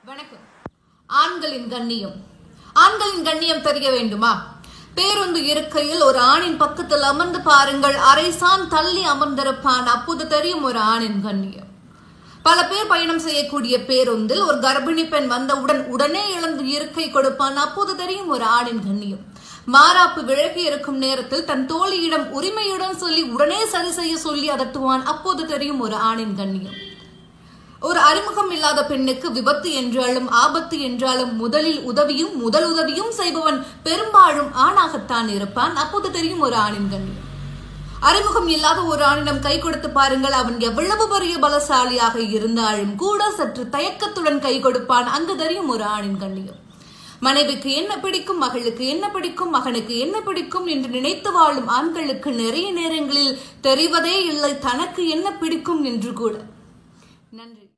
வணக்கம் ஆண்களின் கண்ணியம் ஆண்களின் கண்ணியம் தெரிய வேண்டுமா பேருந்து இருக்கையில் ஒரு ஆணின் பக்கத்தில் அமர்ந்து பாருங்கள் அரைசான் தள்ளி அமர்ந்திருப்பான் அப்போது தெரியும் ஒரு ஆணின் கண்ணியம் பல பேர் பயணம் செய்யக்கூடிய பேருந்தில் ஒரு கர்ப்பிணி பெண் வந்தவுடன் உடனே இழந்து இருக்கை கொடுப்பான் அப்போது தெரியும் ஒரு ஆணின் கண்ணியம் மாறாப்பு விலகி இருக்கும் நேரத்தில் தன் தோழியிடம் உரிமையுடன் சொல்லி உடனே சரி செய்ய சொல்லி அதட்டுவான் அப்போது தெரியும் ஒரு ஆணின் கண்ணியம் ஒரு அறிமுகம் இல்லாத பெண்ணுக்கு விபத்து என்றாலும் ஆபத்து என்றாலும் முதலில் உதவியும் முதல் உதவியும் செய்பவன் பெரும்பாலும் ஆணாகத்தான் இருப்பான் அப்போது தெரியும் ஒரு ஆணின் கண்ணியம் அறிமுகம் இல்லாத ஒரு ஆணிடம் கை கொடுத்து பாருங்கள் அவன் எவ்வளவு பெரிய பலசாலியாக இருந்தாலும் கூட சற்று தயக்கத்துடன் கை கொடுப்பான் அங்கு தெரியும் ஒரு ஆணின் கண்ணியம் மனைவிக்கு என்ன பிடிக்கும் மகளுக்கு என்ன பிடிக்கும் மகனுக்கு என்ன பிடிக்கும் என்று நினைத்து வாழும் ஆண்களுக்கு நிறைய நேரங்களில் தெரிவதே இல்லை தனக்கு என்ன பிடிக்கும் என்று கூட நன்றி